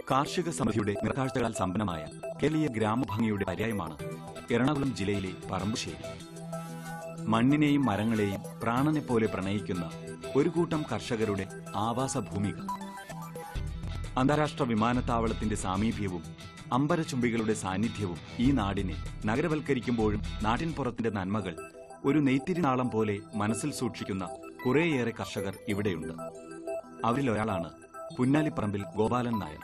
കാർഷിക സമൃദ്ധിയുടെ നിറക്കാഴ്ചകളാൽ സമ്പന്നമായ കേരളീയ ഗ്രാമഭംഗിയുടെ പര്യായമാണ് എറണാകുളം ജില്ലയിലെ പറമ്പുശ്ശേരി മണ്ണിനെയും മരങ്ങളെയും പ്രാണനെ പോലെ പ്രണയിക്കുന്ന ഒരു കൂട്ടം കർഷകരുടെ ആവാസഭൂമികൾ അന്താരാഷ്ട്ര വിമാനത്താവളത്തിന്റെ സാമീപ്യവും അമ്പരചുംബികളുടെ സാന്നിധ്യവും ഈ നാടിനെ നഗരവൽക്കരിക്കുമ്പോഴും നാട്ടിൻപുറത്തിന്റെ നന്മകൾ ഒരു നെയ്ത്തിരിനാളം പോലെ മനസ്സിൽ സൂക്ഷിക്കുന്ന കുറേയേറെ കർഷകർ ഇവിടെയുണ്ട് അവരിൽ ഒരാളാണ് പുന്നാലിപ്പറമ്പിൽ ഗോപാലൻ നായർ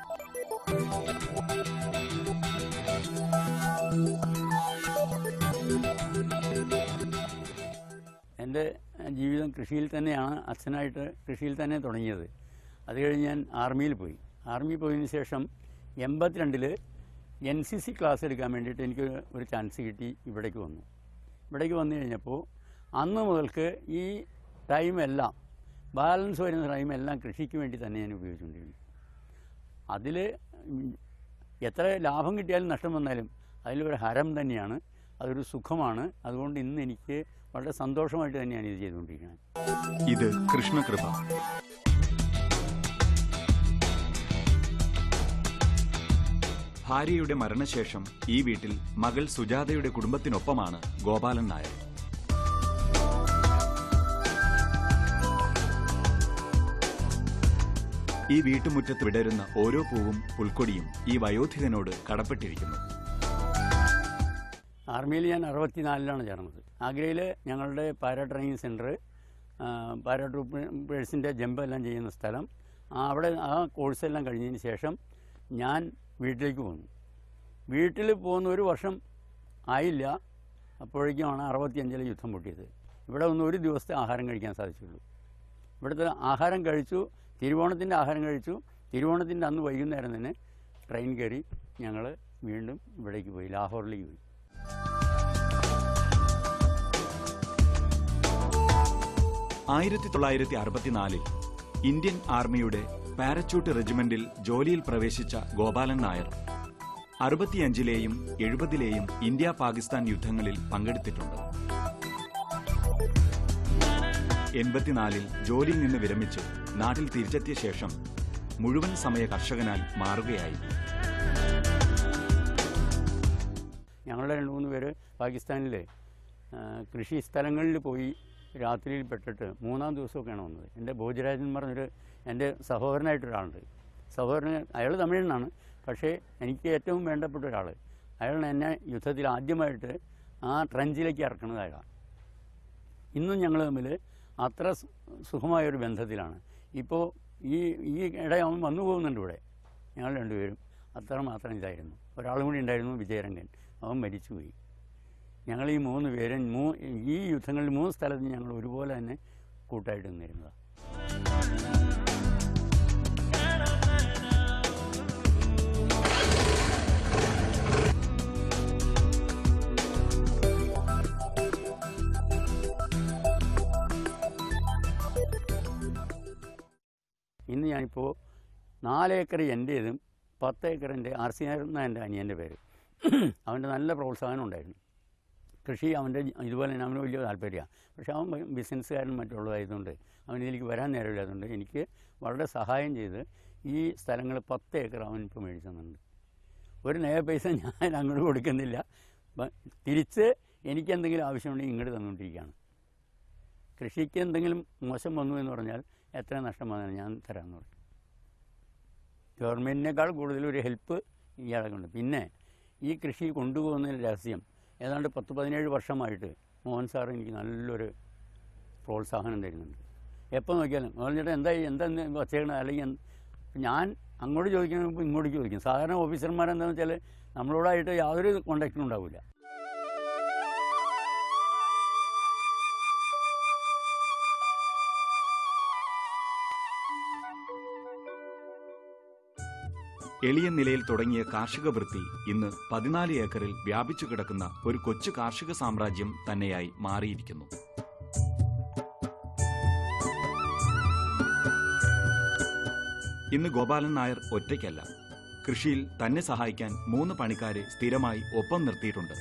എൻ്റെ ജീവിതം കൃഷിയിൽ തന്നെയാണ് അച്ഛനായിട്ട് കൃഷിയിൽ തന്നെ തുടങ്ങിയത് അത് കഴിഞ്ഞ് ഞാൻ ആർമിയിൽ പോയി ആർമിയിൽ പോയതിന് ശേഷം എൺപത്തിരണ്ടിൽ എൻ സി സി ക്ലാസ് എടുക്കാൻ വേണ്ടിയിട്ട് എനിക്ക് ഒരു ചാൻസ് കിട്ടി ഇവിടേക്ക് വന്നു ഇവിടേക്ക് വന്നു കഴിഞ്ഞപ്പോൾ അന്ന് മുതൽക്ക് ഈ ടൈമെല്ലാം ബാലൻസ് വരുന്ന ടൈമെല്ലാം കൃഷിക്ക് വേണ്ടി തന്നെ ഞാൻ ഉപയോഗിച്ചുകൊണ്ടിരുന്നു അതിൽ എത്ര ലാഭം കിട്ടിയാലും നഷ്ടം വന്നാലും അതിലൊരു ഹരം തന്നെയാണ് അതൊരു സുഖമാണ് അതുകൊണ്ട് ഇന്ന് എനിക്ക് വളരെ സന്തോഷമായിട്ട് തന്നെയാണ് ഇത് ചെയ്തുകൊണ്ടിരിക്കുന്നത് ഇത് കൃഷ്ണകൃപ ഭാര്യയുടെ മരണശേഷം ഈ വീട്ടിൽ മകൾ സുജാതയുടെ കുടുംബത്തിനൊപ്പമാണ് ഗോപാലൻ നായർ ഈ വീട്ടുമുറ്റത്ത് വിടരുന്ന ഓരോ പൂവും പുൽക്കൊടിയും ഈ വയോധികനോട് കടപ്പെട്ടിരിക്കുന്നു ആർമിയിൽ ഞാൻ അറുപത്തിനാലിലാണ് ചേർന്നത് ആഗ്രയിൽ ഞങ്ങളുടെ പാരാ ട്രെയിനിങ് സെൻറ്റർ പാരാ ട്രൂപ്പേഴ്സിൻ്റെ ജമ്പ് എല്ലാം ചെയ്യുന്ന സ്ഥലം ആ അവിടെ ആ കോഴ്സെല്ലാം കഴിഞ്ഞതിന് ശേഷം ഞാൻ വീട്ടിലേക്ക് പോന്നു വീട്ടിൽ പോകുന്ന ഒരു വർഷം ആയില്ല അപ്പോഴേക്കുമാണ് അറുപത്തിയഞ്ചിലെ യുദ്ധം പൊട്ടിയത് ഇവിടെ ഒന്ന് ഒരു ദിവസത്തെ ആഹാരം കഴിക്കാൻ സാധിച്ചുള്ളൂ ഇവിടുത്തെ ആഹാരം കഴിച്ചു തിരുവോണത്തിൻ്റെ ആഹാരം കഴിച്ചു തിരുവോണത്തിൻ്റെ അന്ന് വൈകുന്നേരം തന്നെ ട്രെയിൻ കയറി ഞങ്ങൾ വീണ്ടും ഇവിടേക്ക് പോയി ലാഹോറിലേക്ക് പോയി ആയിരത്തി തൊള്ളായിരത്തി അറുപത്തിനാലിൽ ഇന്ത്യൻ ആർമിയുടെ പാരച്യൂട്ട് റെജിമെന്റിൽ ജോലിയിൽ പ്രവേശിച്ച ഗോപാലൻ നായർ അറുപത്തിയഞ്ചിലെയും എഴുപതിലെയും ഇന്ത്യ പാകിസ്ഥാൻ യുദ്ധങ്ങളിൽ പങ്കെടുത്തിട്ടുണ്ട് എൺപത്തിനാലിൽ ജോലിയിൽ നിന്ന് വിരമിച്ച് നാട്ടിൽ തിരിച്ചെത്തിയ ശേഷം മുഴുവൻ സമയ കർഷകനായി മാറുകയായി ഞങ്ങളുടെ രണ്ട് മൂന്ന് പേര് പാകിസ്ഥാനിലെ ആ, കൃഷി സ്ഥലങ്ങളിൽ പോയി രാത്രിയിൽ പെട്ടിട്ട് മൂന്നാം ദിവസമൊക്കെയാണ് വന്നത് എൻ്റെ ഭോജരാജൻ എന്ന് പറഞ്ഞൊരു എൻ്റെ സഹോദരനായിട്ടൊരാളുണ്ട് സഹോദരൻ അയാൾ തമിഴനാണ് പക്ഷേ എനിക്ക് ഏറ്റവും വേണ്ടപ്പെട്ട ഒരാൾ അയാളാണ് എന്നെ യുദ്ധത്തിൽ ആദ്യമായിട്ട് ആ ട്രഞ്ചിലേക്ക് ഇറക്കുന്നത് അയാളാണ് ഇന്നും ഞങ്ങൾ തമ്മിൽ അത്ര സു- സുഖമായൊരു ബന്ധത്തിലാണ് ഇപ്പോൾ ഈ ഈ ഇടയാവും വന്നു പോകുന്നുണ്ട് ഇവിടെ ഞങ്ങൾ രണ്ടുപേരും അത്ര മാത്രം ഇതായിരുന്നു ഒരാളും കൂടി ഉണ്ടായിരുന്നു വിജയരംഗൻ അവൻ മരിച്ചുപോയി ഞങ്ങൾ ഈ മൂന്ന് പേരും മൂ ഈ യുദ്ധങ്ങളിൽ മൂന്ന് സ്ഥലത്ത് ഞങ്ങൾ ഒരുപോലെ തന്നെ കൂട്ടായിട്ട് നിന്നിരുന്നതാണ് ഇന്ന് ഞാനിപ്പോൾ നാലേക്കർ എൻ്റേതും പത്ത് ഏക്കർ എൻ്റെ ആർ സി ആർ എന്ന എൻ്റെ അനിയൻ്റെ പേര് അവൻ്റെ നല്ല പ്രോത്സാഹനം ഉണ്ടായിരുന്നു കൃഷി അവൻ്റെ ഇതുപോലെ തന്നെ അവന് വലിയ താല്പര്യമാണ് പക്ഷേ അവൻ ഭയ- ബിസിനസ്സുകാരനും മറ്റുള്ളതായതുകൊണ്ട് അവൻ ഇതിലേക്ക് വരാൻ നേരമില്ലാത്തതുകൊണ്ട് എനിക്ക് വളരെ സഹായം ചെയ്ത് ഈ സ്ഥലങ്ങൾ പത്ത് ഏക്കർ അവൻ ഇപ്പോൾ മേടിച്ചു തന്നിട്ടുണ്ട് ഒരു നയ പൈസ ഞാൻ അങ്ങോട്ട് കൊടുക്കുന്നില്ല ബ- തിരിച്ച് എനിക്ക് എന്തെങ്കിലും ആവശ്യമുണ്ടെങ്കിൽ ഇങ്ങോട്ട് തന്നുകൊണ്ടിരിക്കുകയാണ് കൃഷിക്ക് എന്തെങ്കിലും മോശം വന്നു എന്ന് പറഞ്ഞാൽ എത്ര നഷ്ടം വന്നാലും ഞാൻ തരാമെന്ന് പറയും ഗവൺമെൻറ്റിനേക്കാൾ കൂടുതൽ ഒരു ഹെൽപ്പ് ഇയാളൊക്കെ പിന്നെ ഈ കൃഷി കൊണ്ടുപോകുന്നതിന് രഹസ്യം ഏതാണ്ട് പത്ത് പതിനേഴ് വർഷമായിട്ട് മോഹൻ സാർ എനിക്ക് നല്ലൊരു പ്രോത്സാഹനം തരുന്നുണ്ട് എപ്പോൾ നോക്കിയാലും മോഹൻ ചേട്ടാ എന്തായി എന്താ വച്ചേക്കണത് അല്ലെങ്കിൽ എന്ത്- ഞാൻ അങ്ങോട്ട് ചോദിക്കുന്നതിന് മുമ്പ് ഇങ്ങോട്ട് ചോദിക്കും സാധാരണ ഓഫീസർമാരെന്താണെന്ന് വെച്ചാൽ നമ്മളോടായിട്ട് യാതൊരു കോണ്ടാക്റ്റും ഉണ്ടാവില്ല എളിയ നിലയിൽ തുടങ്ങിയ കാർഷിക വൃത്തി ഇന്ന് പതിനാല് ഏക്കറിൽ വ്യാപിച്ചു കിടക്കുന്ന ഒരു കൊച്ചു കാർഷിക സാമ്രാജ്യം തന്നെയായി മാറിയിരിക്കുന്നു ഇന്ന് ഗോപാലൻ നായർ ഒറ്റയ്ക്കല്ല കൃഷിയിൽ തന്നെ സഹായിക്കാൻ മൂന്ന് പണിക്കാരെ സ്ഥിരമായി ഒപ്പം നിർത്തിയിട്ടുണ്ട്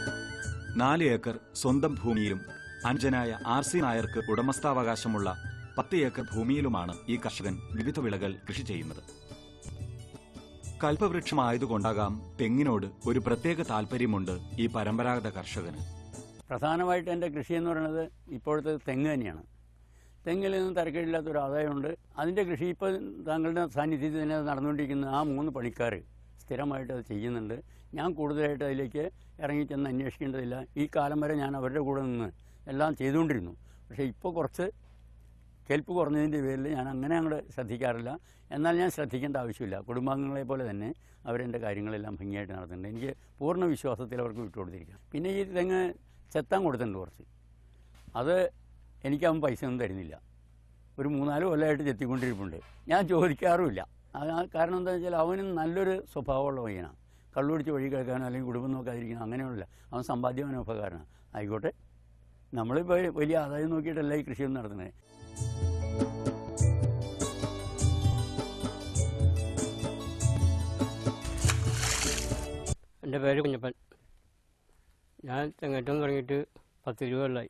നാല് ഏക്കർ സ്വന്തം ഭൂമിയിലും അഞ്ചനായ ആർ സി നായർക്ക് ഉടമസ്ഥാവകാശമുള്ള പത്ത് ഏക്കർ ഭൂമിയിലുമാണ് ഈ കർഷകൻ വിവിധ വിളകൾ കൃഷി ചെയ്യുന്നത് കൽപ്പവൃക്ഷമായതുകൊണ്ടാകാം തെങ്ങിനോട് ഒരു പ്രത്യേക താല്പര്യമുണ്ട് ഈ പരമ്പരാഗത കർഷകന് പ്രധാനമായിട്ട് എൻ്റെ കൃഷി എന്ന് പറയുന്നത് ഇപ്പോഴത്തെ തെങ്ങ് തന്നെയാണ് തെങ്ങിൽ നിന്ന് തരക്കേടില്ലാത്ത ഒരു ആദായമുണ്ട് അതിൻ്റെ കൃഷി ഇപ്പോൾ താങ്കളുടെ സാന്നിധ്യത്തിൽ തന്നെ അത് നടന്നുകൊണ്ടിരിക്കുന്ന ആ മൂന്ന് പണിക്കാർ സ്ഥിരമായിട്ട് അത് ചെയ്യുന്നുണ്ട് ഞാൻ കൂടുതലായിട്ട് അതിലേക്ക് ഇറങ്ങിച്ചെന്ന് അന്വേഷിക്കേണ്ടതില്ല ഈ കാലം വരെ ഞാൻ അവരുടെ കൂടെ നിന്ന് എല്ലാം ചെയ്തുകൊണ്ടിരുന്നു പക്ഷേ ഇപ്പോൾ കുറച്ച് കേൾപ്പ് കുറഞ്ഞതിൻ്റെ പേരിൽ ഞാൻ അങ്ങനെ അങ്ങോട്ട് ശ്രദ്ധിക്കാറില്ല എന്നാൽ ഞാൻ ശ്രദ്ധിക്കേണ്ട ആവശ്യമില്ല കുടുംബാംഗങ്ങളെ പോലെ തന്നെ അവരെൻ്റെ കാര്യങ്ങളെല്ലാം ഭംഗിയായിട്ട് നടത്തുന്നുണ്ട് എനിക്ക് പൂർണ്ണ വിശ്വാസത്തിൽ അവർക്ക് വിട്ടുകൊടുത്തിരിക്കാം പിന്നെ ഈ തെങ്ങ് ചെത്താൻ കൊടുത്തിട്ടുണ്ട് കുറച്ച് അത് എനിക്ക് അവൻ പൈസ ഒന്നും തരുന്നില്ല ഒരു മൂന്നാല് കൊല്ലമായിട്ട് ചെത്തിക്കൊണ്ടിരിപ്പുണ്ട് ഞാൻ ചോദിക്കാറുമില്ല അത് ആ കാരണം എന്താ വെച്ചാൽ അവനും നല്ലൊരു സ്വഭാവമുള്ള പയ്യനാണ് കള്ളുപിടിച്ച് വഴി കേൾക്കാനോ അല്ലെങ്കിൽ കുടുംബം നോക്കാതിരിക്കാനോ അങ്ങനെയുള്ള അവൻ സമ്പാദ്യമനോപകാരനാണ് ആയിക്കോട്ടെ നമ്മളിപ്പോൾ വലിയ ആദായം നോക്കിയിട്ടല്ല ഈ കൃഷിയൊന്നും നടത്തുന്നത് എൻ്റെ പേര് കുഞ്ഞപ്പൻ ഞാൻ തെങ്ങേറ്റം തുടങ്ങിയിട്ട് പത്ത് ഇരുപത് കൊല്ലമായി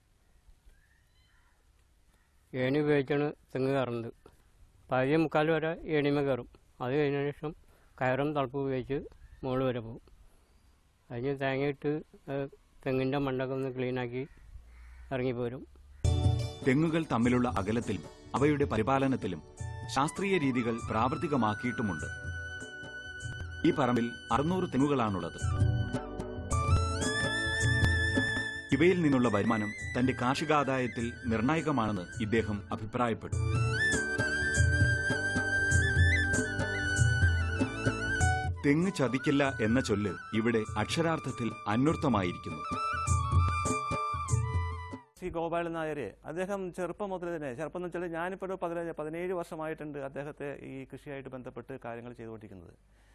ഏണി ഉപയോഗിച്ചാണ് തെങ്ങ് കയറുന്നത് പകുതി മുക്കാൽ വരെ ഏണിമ കയറും അത് കഴിഞ്ഞ ശേഷം കയറും തളപ്പ് ഉപയോഗിച്ച് മുകളിൽ വരെ പോകും അതിന് തേങ്ങയിട്ട് ഏഹ്, തെങ്ങിൻ്റെ മണ്ടൊക്കെ ഒന്ന് ക്ലീനാക്കി ഇറങ്ങിപ്പോരും തെങ്ങുകൾ തമ്മിലുള്ള അകലത്തിലും അവയുടെ പരിപാലനത്തിലും ശാസ്ത്രീയ രീതികൾ പ്രാവർത്തികമാക്കിയിട്ടുമുണ്ട് ഈ പറമ്പിൽ അറുന്നൂറ് തെങ്ങുകളാണുള്ളത് ഇവയിൽ നിന്നുള്ള വരുമാനം തന്റെ കാർഷികാദായത്തിൽ നിർണായകമാണെന്ന് ഇദ്ദേഹം അഭിപ്രായപ്പെട്ടു തെങ്ങ് ചതിക്കില്ല എന്ന ചൊല്ല് ഇവിടെ അക്ഷരാർത്ഥത്തിൽ അന്വർത്ഥമായിരിക്കുന്നു ശ്രീ ഗോപാലൻ നായർ അദ്ദേഹം ചെറുപ്പം മുതൽ തന്നെ ചെറുപ്പം എന്ന് വെച്ചാൽ ഞാനിപ്പോൾ ഒരു പതിനേഴ് പതിനേഴ് വർഷമായിട്ടുണ്ട് അദ്ദേഹത്തെ ഈ കൃഷിയായിട്ട് ബന്ധപ്പെട്ട് കാര്യങ്ങൾ ചെയ്തുകൊണ്ടിരിക്കുന്നത്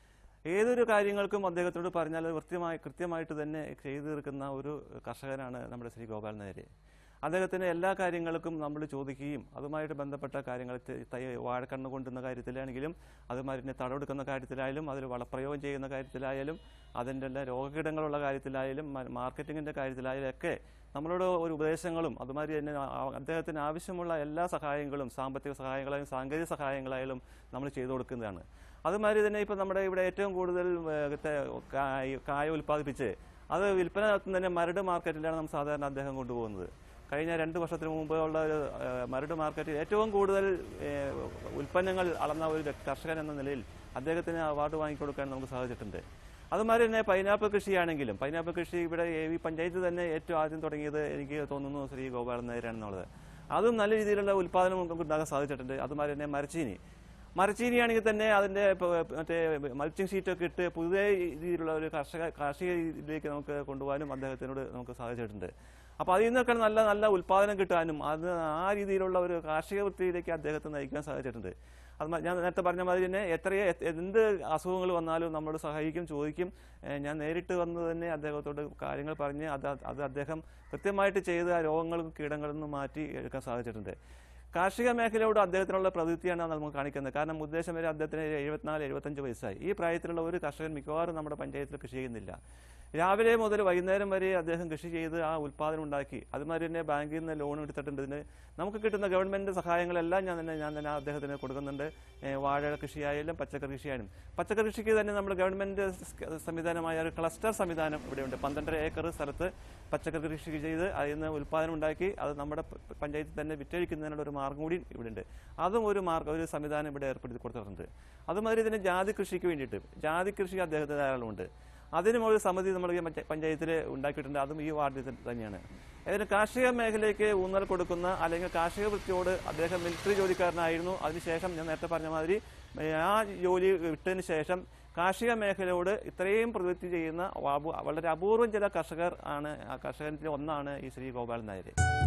ഏതൊരു കാര്യങ്ങൾക്കും അദ്ദേഹത്തോട് പറഞ്ഞാൽ അത് കൃത്യമായി കൃത്യമായിട്ട് തന്നെ ചെയ്തു തീർക്കുന്ന ഒരു കർഷകനാണ് നമ്മുടെ ശ്രീ ഗോപാലൻ നായർ അദ്ദേഹത്തിന് എല്ലാ കാര്യങ്ങൾക്കും നമ്മൾ ചോദിക്കുകയും അതുമായിട്ട് ബന്ധപ്പെട്ട കാര്യങ്ങൾ ത- തൈ വാഴക്കണ്ണ് കൊണ്ടുന്ന കാര്യത്തിലാണെങ്കിലും അതുമാതിരി തന്നെ തടവെടുക്കുന്ന കാര്യത്തിലായാലും അതിൽ വളപ്രയോഗം ചെയ്യുന്ന കാര്യത്തിലായാലും അതിൻ്റെ എല്ലാ രോഗകീടങ്ങളുള്ള കാര്യത്തിലായാലും മ- മാർക്കറ്റിങ്ങിൻ്റെ കാര്യത്തിലായാലും ഒക്കെ നമ്മളോട് ഒരു ഉപദേശങ്ങളും അതുമാതിരി തന്നെ ആ- അദ്ദേഹത്തിന് ആവശ്യമുള്ള എല്ലാ സഹായങ്ങളും സാമ്പത്തിക സഹായങ്ങളായാലും സാങ്കേതിക സഹായങ്ങളായാലും നമ്മൾ ചെയ്തു കൊടുക്കുന്നതാണ് അതുമാതിരി തന്നെ ഇപ്പം നമ്മുടെ ഇവിടെ ഏറ്റവും കൂടുതൽ ഏഹ്, തെ- കായ് കായ ഉൽപ്പാദിപ്പിച്ച് അത് വിൽപ്പന നടത്തുന്ന തന്നെ മരട് മാർക്കറ്റിലാണ് നമ്മൾ സാധാരണ അദ്ദേഹം കൊണ്ടുപോകുന്നത് കഴിഞ്ഞ രണ്ട് വർഷത്തിന് മുമ്പ് ഉള്ള ഒരു ഏഹ്, മരട് മാർക്കറ്റിൽ ഏറ്റവും കൂടുതൽ ഏഹ്, ഉൽപ്പന്നങ്ങൾ അളന്ന ഒരു കർഷകൻ എന്ന നിലയിൽ അദ്ദേഹത്തിന് അവാർഡ് വാങ്ങിക്കൊടുക്കാൻ നമുക്ക് സാധിച്ചിട്ടുണ്ട് അതുമാതിരി തന്നെ പൈനാപ്പിൾ കൃഷിയാണെങ്കിലും പൈനാപ്പിൾ കൃഷി ഇവിടെ എ വി പഞ്ചായത്ത് തന്നെ ഏറ്റവും ആദ്യം തുടങ്ങിയത് എനിക്ക് തോന്നുന്നു ശ്രീ ഗോപാലൻ നായരാണെന്നുള്ളത് അതും നല്ല രീതിയിലുള്ള ഉൽപ്പാദനം നമുക്ക് ഉണ്ടാകാൻ സാധിച്ചിട്ടുണ്ട് അതുമാതിരി തന്നെ മരച്ചീനി മരച്ചീനിയാണെങ്കിൽ തന്നെ അതിൻ്റെ ഇപ്പൊ മറ്റേ മൾച്ചിങ് ഷീറ്റൊക്കെ ഇട്ട് പുതിയ രീതിയിലുള്ള ഒരു കർഷക കാർഷിക രീതിയിലേക്ക് നമുക്ക് കൊണ്ടുപോകാനും അദ്ദേഹത്തിനോട് നമുക്ക് സാധിച്ചിട്ടുണ്ട് അപ്പോൾ അതിൽ നിന്നൊക്കെ നല്ല നല്ല ഉൽപ്പാദനം കിട്ടാനും അത് ആ രീതിയിലുള്ള ഒരു കാർഷിക വൃത്തിയിലേക്ക് അദ്ദേഹത്തെ നയിക്കാൻ സാധിച്ചിട്ടുണ്ട് അത് മ- ഞാൻ നേരത്തെ പറഞ്ഞ മാതിരി തന്നെ എത്രയോ എ- എന്ത് അസുഖങ്ങൾ വന്നാലും നമ്മളോട് സഹായിക്കും ചോദിക്കും ഏഹ് ഞാൻ നേരിട്ട് വന്ന് തന്നെ അദ്ദേഹത്തോട് കാര്യങ്ങൾ പറഞ്ഞ് അത് അത് അദ്ദേഹം കൃത്യമായിട്ട് ചെയ്ത് ആ രോഗങ്ങളും കീടങ്ങളിൽ നിന്ന് മാറ്റി എടുക്കാൻ സാധിച്ചിട്ടുണ്ട് കാർഷിക മേഖലയോട് അദ്ദേഹത്തിനുള്ള പ്രവൃത്തിയാണ് നമുക്ക് കാണിക്കുന്നത് കാരണം ഉദ്ദേശം വരെ അദ്ദേഹത്തിന് എഴുപത്തിനാല് എഴുപത്തഞ്ച് വയസ്സായി ഈ പ്രായത്തിലുള്ള ഒരു കർഷകൻ മിക്കവാറും നമ്മുടെ പഞ്ചായത്തിൽ കൃഷി ചെയ്യുന്നില്ല രാവിലെ മുതൽ വൈകുന്നേരം വരെ അദ്ദേഹം കൃഷി ചെയ്ത് ആ ഉൽപ്പാദനം ഉണ്ടാക്കി അതുമാതിരി തന്നെ ബാങ്കിൽ നിന്ന് ലോൺ എടുത്തിട്ടുണ്ട് ഇതിന് നമുക്ക് കിട്ടുന്ന ഗവൺമെൻറ് സഹായങ്ങളെല്ലാം ഞാൻ തന്നെ ഞാൻ തന്നെ അദ്ദേഹത്തിന് കൊടുക്കുന്നുണ്ട് ഏഹ് വാഴ കൃഷിയായാലും പച്ചക്കറി കൃഷിയായാലും പച്ചക്കറി കൃഷിക്ക് തന്നെ നമ്മൾ ഗവൺമെൻറ് സംവിധാനമായ ഒരു ക്ലസ്റ്റർ സംവിധാനം ഇവിടെയുണ്ട് പന്ത്രണ്ടര ഏക്കർ സ്ഥലത്ത് പച്ചക്കറി കൃഷി ചെയ്ത് അതിൽ നിന്ന് ഉൽപ്പാദനം ഉണ്ടാക്കി അത് നമ്മുടെ പ- പഞ്ചായത്തിൽ തന്നെ വിറ്റഴിക്കുന്നതിനുള്ള ഒരു മാർഗം കൂടി ഇവിടെ ഉണ്ട് അതും ഒരു മാർഗം ഒരു സംവിധാനം ഇവിടെ ഏർപ്പെടുത്തി കൊടുത്തിട്ടുണ്ട് അതുമാതിരി തന്നെ ജാതി കൃഷിക്ക് വേണ്ടിയിട്ട് ജാതി കൃഷി അദ്ദേഹത്തിന് ധാരാളമുണ്ട് അതിനും ഒരു സമിതി നമ്മുടെ ഈ പഞ്ച- പഞ്ചായത്തിൽ ഉണ്ടാക്കിയിട്ടുണ്ട് അതും ഈ വാർഡിൽ ത- തന്നെയാണ് അതിന് കാർഷിക മേഖലയ്ക്ക് ഊന്നൽ കൊടുക്കുന്ന അല്ലെങ്കിൽ കാർഷിക വൃത്തിയോട് അദ്ദേഹം മിലിറ്ററി ജോലിക്കാരനായിരുന്നു അതിനുശേഷം ഞാൻ നേരത്തെ പറഞ്ഞ മാതിരി ഏ, ആ ജോലി വിട്ടതിന് ശേഷം കാർഷിക മേഖലയോട് ഇത്രയും പ്രവൃത്തി ചെയ്യുന്ന വാബു- വളരെ അപൂർവം ചില കർഷകർ ആണ് ആ കർഷകത്തിൽ ഒന്നാണ് ഈ ശ്രീ ഗോപാലൻ നായർ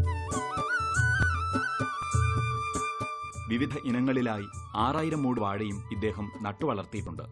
വിവിധ ഇനങ്ങളിലായി ആറായിരം മൂട് വാഴയും ഇദ്ദേഹം നട്ടുവളർത്തിയിട്ടുണ്ട്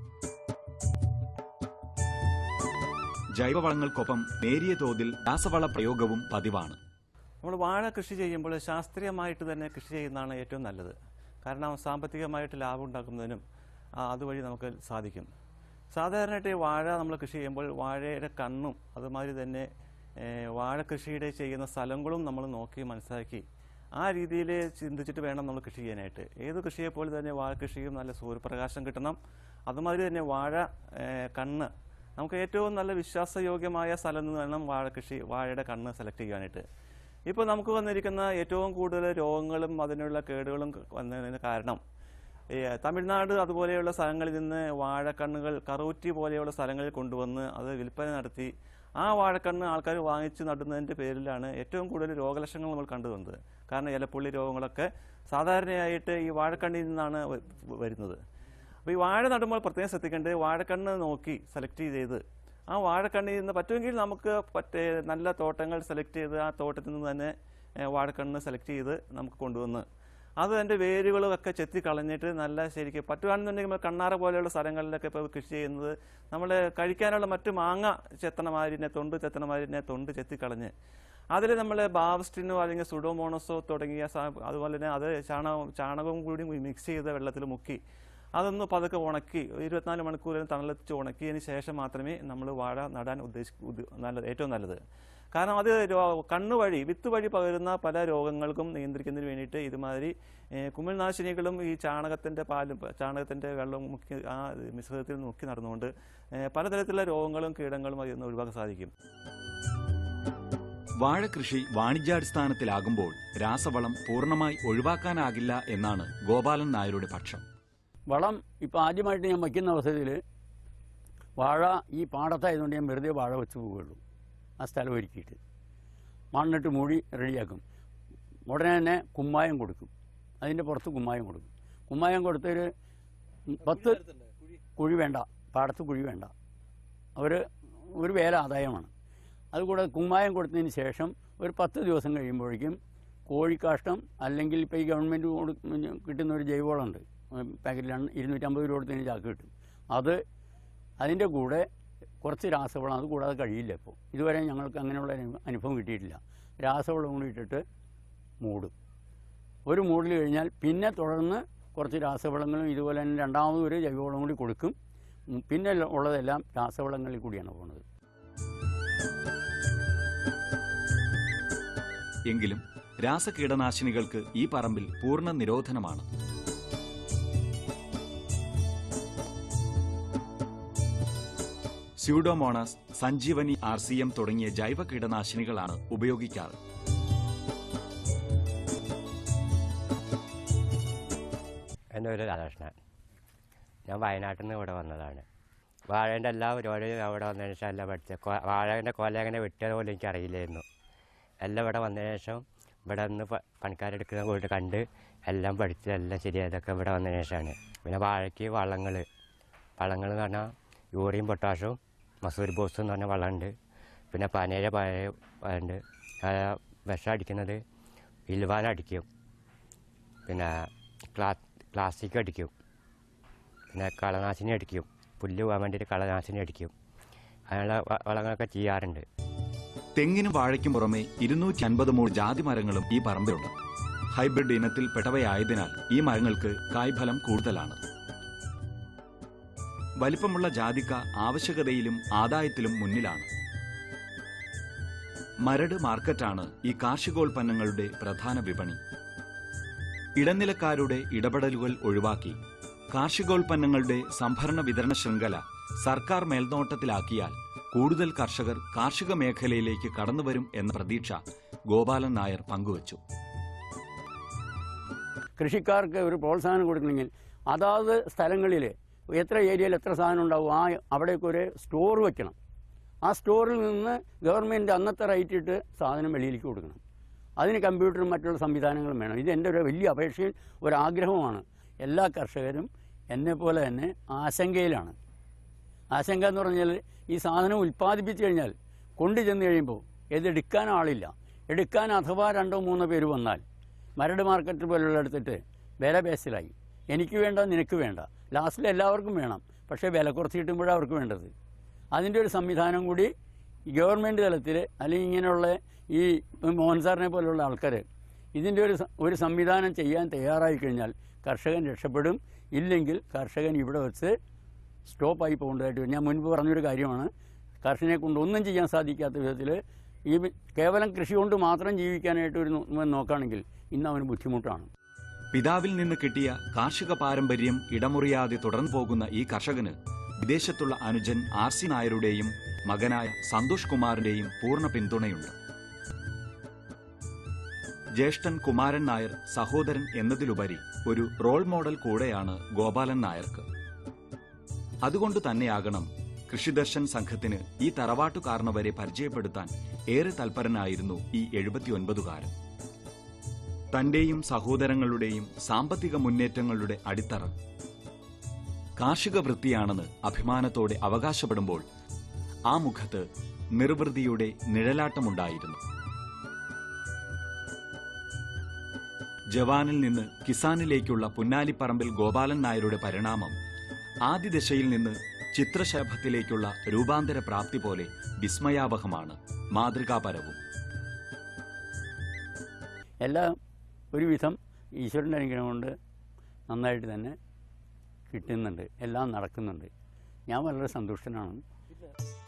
ജൈവവളങ്ങൾക്കൊപ്പം നേരിയ തോതിൽ രാസവള പ്രയോഗവും പതിവാണ് നമ്മൾ വാഴ കൃഷി ചെയ്യുമ്പോൾ ശാസ്ത്രീയമായിട്ട് തന്നെ കൃഷി ചെയ്യുന്നതാണ് ഏറ്റവും നല്ലത് കാരണം സാമ്പത്തികമായിട്ട് ലാഭം ഉണ്ടാക്കുന്നതിനും ആ, അതുവഴി നമുക്ക് സാധിക്കും സാധാരണയായിട്ട് ഈ വാഴ നമ്മൾ കൃഷി ചെയ്യുമ്പോൾ വാഴയുടെ കണ്ണും അതുമാതിരി തന്നെ ഏ, വാഴ കൃഷിയുടെ ചെയ്യുന്ന സ്ഥലങ്ങളും നമ്മൾ നോക്കി മനസ്സിലാക്കി ആ രീതിയിൽ ചിന്തിച്ചിട്ട് വേണം നമ്മൾ കൃഷി ചെയ്യാനായിട്ട് ഏത് കൃഷിയെ പോലെ തന്നെ വാഴ കൃഷിയും നല്ല സൂര്യപ്രകാശം കിട്ടണം അതുമാതിരി തന്നെ വാഴ ഏഹ്, കണ്ണ് നമുക്ക് ഏറ്റവും നല്ല വിശ്വാസയോഗ്യമായ സ്ഥലം എന്ന് വേണം വാഴ കൃഷി വാഴയുടെ കണ്ണ് സെലക്ട് ചെയ്യാനായിട്ട് ഇപ്പോൾ നമുക്ക് വന്നിരിക്കുന്ന ഏറ്റവും കൂടുതൽ രോഗങ്ങളും അതിനുള്ള കേടുകളും വന്നതിന് കാരണം ഈ തമിഴ്നാട് അതുപോലെയുള്ള സ്ഥലങ്ങളിൽ നിന്ന് വാഴക്കണ്ണുകൾ കറൂറ്റി പോലെയുള്ള സ്ഥലങ്ങളിൽ കൊണ്ടുവന്ന് അത് വിൽപ്പന നടത്തി ആ വാഴക്കണ്ണ് ആൾക്കാർ വാങ്ങിച്ച് നടുന്നതിൻ്റെ പേരിലാണ് ഏറ്റവും കൂടുതൽ രോഗലക്ഷണങ്ങൾ നമ്മൾ കണ്ടുവന്നത് കാരണം ഇലപ്പുള്ളി രോഗങ്ങളൊക്കെ സാധാരണയായിട്ട് ഈ വാഴക്കണ്ണിൽ നിന്നാണ് വ- വരുന്നത് അപ്പോൾ ഈ വാഴ നടുമ്പോൾ പ്രത്യേകം ശ്രദ്ധിക്കേണ്ടത് വാഴക്കണ്ണ് നോക്കി സെലക്ട് ചെയ്ത് ആ വാഴക്കണ്ണിൽ നിന്ന് പറ്റുമെങ്കിൽ നമുക്ക് പറ്റേ നല്ല തോട്ടങ്ങൾ സെലക്ട് ചെയ്ത് ആ തോട്ടത്തിൽ നിന്ന് തന്നെ ഏഹ്, വാഴക്കണ്ണ് സെലക്ട് ചെയ്ത് നമുക്ക് കൊണ്ടുവന്ന് അത് അതിൻ്റെ വേരുകളൊക്കെ ചെത്തി കളഞ്ഞിട്ട് നല്ല ശരിക്കും പറ്റുകയാണെന്നുണ്ടെങ്കിൽ നമ്മൾ കണ്ണാറ പോലെയുള്ള സ്ഥലങ്ങളിലൊക്കെ ഇപ്പോൾ കൃഷി ചെയ്യുന്നത് നമ്മൾ കഴിക്കാനുള്ള മറ്റ് മാങ്ങ ചെത്തണമാരിനെ തൊണ്ട് ചെത്തണമാരിനെ തൊണ്ട് ചെത്തിക്കളഞ്ഞ് അതിൽ നമ്മൾ ബാവസ്റ്റിനോ അല്ലെങ്കിൽ സുഡോമോണസോ തുടങ്ങിയ സാ- അതുപോലെ തന്നെ അത് ചാണകം ചാണകവും കൂടി മിക്സ് ചെയ്ത വെള്ളത്തിൽ മുക്കി അതൊന്ന് പതുക്കെ ഉണക്കി ഒരു ഇരുപത്തിനാല് മണിക്കൂറിൽ തണലത്ത് ഉണക്കിയതിന് ശേഷം മാത്രമേ നമ്മൾ വാഴ നടാൻ ഉദ്ദേശിക്കൂ നല്ലത് ഏറ്റവും നല്ലത് കാരണം അത് രോ- കണ്ണ് വഴി വിത്ത് വഴി പകരുന്ന പല രോഗങ്ങൾക്കും നിയന്ത്രിക്കുന്നതിന് വേണ്ടിയിട്ട് ഇതുമാതിരി ഏഹ്, കുമിൾനാശിനികളും ഈ ചാണകത്തിൻ്റെ പാലും ചാണകത്തിൻ്റെ വെള്ളവും മുക്കി ആ മിശ്രിതത്തിൽ മുക്കി നടന്നുകൊണ്ട് ഏഹ്, പലതരത്തിലുള്ള രോഗങ്ങളും കീടങ്ങളും അതിൽ നിന്ന് ഒഴിവാക്കാൻ സാധിക്കും വാഴകൃഷി വാണിജ്യാടിസ്ഥാനത്തിലാകുമ്പോൾ രാസവളം പൂർണ്ണമായി ഒഴിവാക്കാനാകില്ല എന്നാണ് ഗോപാലൻ നായരുടെ പക്ഷം വളം ഇപ്പോൾ ആദ്യമായിട്ട് ഞാൻ വയ്ക്കുന്ന അവസരത്തിൽ വാഴ ഈ പാടത്തായതുകൊണ്ട് ഞാൻ വെറുതെ വാഴ വെച്ച് പോവുകയുള്ളൂ ആ സ്ഥലം ഒരുക്കിയിട്ട് മണ്ണിട്ട് മൂടി റെഡിയാക്കും ഉടനെ തന്നെ കുമ്മായം കൊടുക്കും അതിൻ്റെ പുറത്ത് കുമ്മായം കൊടുക്കും കുമ്മായം കൊടുത്തൊരു പത്ത് കുഴി വേണ്ട പാടത്ത് കുഴി വേണ്ട അവർ ഒരു വേല ആദായമാണ് അതുകൂടാതെ കുമ്മായം കൊടുത്തതിന് ശേഷം ഒരു പത്ത് ദിവസം കഴിയുമ്പോഴേക്കും കോഴിക്കാഷ്ടം അല്ലെങ്കിൽ ഇപ്പോൾ ഈ ഗവൺമെൻറ് കൊടു കിട്ടുന്ന ഒരു ജൈവവളമുണ്ട് പാക്കറ്റിൽ ഇരുന്നൂറ്റമ്പത് രൂപ കൊടുത്തതിന് ചാക്ക് കിട്ടും അത് അതിൻ്റെ കൂടെ കുറച്ച് രാസവളം അത് കൂടാതെ കഴിയില്ല ഇപ്പോൾ ഇതുവരെ ഞങ്ങൾക്ക് അങ്ങനെയുള്ള അനു- അനുഭവം കിട്ടിയിട്ടില്ല രാസവളം കൂടി ഇട്ടിട്ട് മൂടും ഒരു മൂടൽ കഴിഞ്ഞാൽ പിന്നെ തുടർന്ന് കുറച്ച് രാസവളങ്ങളും ഇതുപോലെ തന്നെ രണ്ടാമതും ഒരു ജൈവവളം കൂടി കൊടുക്കും ഉം, പിന്നെ ഉള്ളതെല്ലാം രാസവളങ്ങളിൽ കൂടിയാണ് പോകുന്നത് എങ്കിലും രാസകീടനാശിനികൾക്ക് ഈ പറമ്പിൽ പൂർണ്ണ നിരോധനമാണ് pseudomonas Sanjeevani R C M തുടങ്ങിയ ജൈവ കീടനാശിനികളാണ് ഉപയോഗിക്കാറ് എൻ്റെ പേര് രാധാകൃഷ്ണൻ ഞാൻ വയനാട്ടിൽ നിന്ന് ഇവിടെ വന്നതാണ് വാഴേൻ്റെ എല്ലാ പരിപാടിയും അവിടെ വന്നതിന് ശേഷം എല്ലാം പഠിച്ചത് വാഴേൻ്റെ കൊല എങ്ങനെ വെട്ടിയത് പോലും എനിക്കറിയില്ലായിരുന്നു എല്ലാം ഇവിടെ വന്നതിന് ശേഷം ഇവിടെ നിന്ന് പ- പണിക്കാരെടുക്കുന്ന പോയിട്ട് കണ്ട് എല്ലാം പഠിച്ച് എല്ലാം ശരിയായതൊക്കെ ഇവിടെ വന്നതിന് ശേഷമാണ് പിന്നെ വാഴയ്ക്ക് വളങ്ങൾ വളങ്ങൾ എന്ന് പറഞ്ഞാൽ യൂറിയും പൊട്ടാഷും മസൂരി ബോസ് എന്ന് പറഞ്ഞ വളമുണ്ട് പിന്നെ പനേര പഴയ ഉണ്ട് വിഷം അടിക്കുന്നത് ഇൽവാൻ അടിക്കും പിന്നെ ക്ലാ പ്ലാസ്റ്റിക് അടിക്കും പിന്നെ കളനാശിനി അടിക്കും പുല്ല് പോകാൻ വേണ്ടിയിട്ട് കളനാശിനി അടിക്കും അങ്ങനെയുള്ള വ- വളങ്ങളൊക്കെ ചെയ്യാറുണ്ട് തെങ്ങിനും വാഴയ്ക്കും പുറമെ ഇരുന്നൂറ്റി അൻപത് മൂട് ജാതി മരങ്ങളും ഈ പറമ്പിലുണ്ട് ഹൈബ്രിഡ് ഇനത്തിൽ പെട്ടവയായതിനാൽ ഈ മരങ്ങൾക്ക് കായ്ഫലം കൂടുതലാണ് വലിപ്പമുള്ള ജാതിക്ക ആവശ്യകതയിലും ആദായത്തിലും മുന്നിലാണ് മരട് മാർക്കറ്റാണ് ഈ കാർഷികോൽപ്പന്നങ്ങളുടെ പ്രധാന വിപണി ഇടനിലക്കാരുടെ ഇടപെടലുകൾ ഒഴിവാക്കി കാർഷികോൽപ്പന്നങ്ങളുടെ സംഭരണ വിതരണ ശൃംഖല സർക്കാർ മേൽനോട്ടത്തിലാക്കിയാൽ കൂടുതൽ കർഷകർ കാർഷിക മേഖലയിലേക്ക് കടന്നുവരും എന്ന പ്രതീക്ഷ ഗോപാലൻ നായർ പങ്കുവച്ചു കൃഷിക്കാർക്ക് ഒരു പ്രോത്സാഹനം കൊടുക്കണമെങ്കിൽ അതാത് സ്ഥലങ്ങളിൽ എത്ര ഏരിയയിൽ എത്ര സാധനം ഉണ്ടാവും ആ അവിടേക്ക് ഒരു സ്റ്റോർ വെക്കണം ആ സ്റ്റോറിൽ നിന്ന് ഗവൺമെൻറ് അന്നത്തെ റേറ്റ് ഇട്ട് സാധനം വെളിയിലേക്ക് കൊടുക്കണം അതിന് കമ്പ്യൂട്ടറും മറ്റുള്ള സംവിധാനങ്ങളും വേണം ഇത് എൻ്റെ ഒരു വലിയ അപേക്ഷയും ഒരാഗ്രഹവുമാണ് എല്ലാ കർഷകരും എന്നെപ്പോലെ തന്നെ ആശങ്കയിലാണ് ആശങ്ക എന്ന് പറഞ്ഞാൽ ഈ സാധനം ഉൽപ്പാദിപ്പിച്ചു കഴിഞ്ഞാൽ കൊണ്ടു ചെന്ന് കഴിയുമ്പോൾ ഇത് എടുക്കാൻ ആളില്ല എടുക്കാൻ അഥവാ രണ്ടോ മൂന്നോ പേര് വന്നാൽ മരട് മാർക്കറ്റ് പോലുള്ള എടുത്തിട്ട് വില ബേസിലായി എനിക്ക് വേണ്ട നിനക്ക് വേണ്ട ലാസ്റ്റിൽ എല്ലാവർക്കും വേണം പക്ഷേ വില കുറച്ച് കിട്ടുമ്പോഴാണ് അവർക്ക് വേണ്ടത് അതിൻ്റെ ഒരു സംവിധാനം കൂടി ഈ ഗവൺമെൻറ് തലത്തിൽ അല്ലെങ്കിൽ ഇങ്ങനെയുള്ള ഈ മോഹൻ സാറിനെ പോലുള്ള ആൾക്കാർ ഇതിൻ്റെ ഒരു സ- ഒരു സംവിധാനം ചെയ്യാൻ തയ്യാറായി കഴിഞ്ഞാൽ കർഷകൻ രക്ഷപ്പെടും ഇല്ലെങ്കിൽ കർഷകൻ ഇവിടെ വെച്ച് സ്റ്റോപ്പായി പോകേണ്ടതായിട്ട് വരും ഞാൻ മുൻപ് പറഞ്ഞൊരു കാര്യമാണ് കർഷകനെ കൊണ്ട് ഒന്നും ചെയ്യാൻ സാധിക്കാത്ത വിധത്തിൽ ഈ കേവലം കൃഷി കൊണ്ട് മാത്രം ജീവിക്കാനായിട്ട് ഒരു നോ- നോക്കുകയാണെങ്കിൽ ഇന്ന് അവന് ബുദ്ധിമുട്ടാണ് പിതാവിൽ നിന്ന് കിട്ടിയ കാർഷിക പാരമ്പര്യം ഇടമുറിയാതെ തുടർന്നു പോകുന്ന ഈ കർഷകന് വിദേശത്തുള്ള അനുജൻ ആർ സി നായരുടെയും മകനായ സന്തോഷ് കുമാറിന്റെയും പൂർണ്ണ പിന്തുണയുണ്ട് ജ്യേഷ്ഠൻ കുമാരൻ നായർ സഹോദരൻ എന്നതിലുപരി ഒരു റോൾ മോഡൽ കൂടെയാണ് ഗോപാലൻ നായർക്ക് അതുകൊണ്ട് തന്നെയാകണം കൃഷിദർശൻ സംഘത്തിന് ഈ തറവാട്ടുകാരനവരെ പരിചയപ്പെടുത്താൻ ഏറെ തൽപരനായിരുന്നു ഈ എഴുപത്തിയൊൻപതുകാരൻ തന്റെയും സഹോദരങ്ങളുടെയും സാമ്പത്തിക മുന്നേറ്റങ്ങളുടെ അടിത്തറ കാർഷിക വൃത്തിയാണെന്ന് അഭിമാനത്തോടെ അവകാശപ്പെടുമ്പോൾ ആ മുഖത്ത് നിർവൃതിയുടെ നിഴലാട്ടമുണ്ടായിരുന്നു ജവാനിൽ നിന്ന് കിസാനിലേക്കുള്ള പുന്നാലിപ്പറമ്പിൽ ഗോപാലൻ നായരുടെ പരിണാമം ആദ്യ ദശയിൽ നിന്ന് ചിത്രശലഭത്തിലേക്കുള്ള രൂപാന്തര പ്രാപ്തി പോലെ വിസ്മയാവഹമാണ് മാതൃകാപരവും എല്ലാം ഒരുവിധം ഈശ്വരൻ്റെ അനുഗ്രഹം കൊണ്ട് നന്നായിട്ട് തന്നെ കിട്ടുന്നുണ്ട് എല്ലാം നടക്കുന്നുണ്ട് ഞാൻ വളരെ സന്തുഷ്ടനാണ്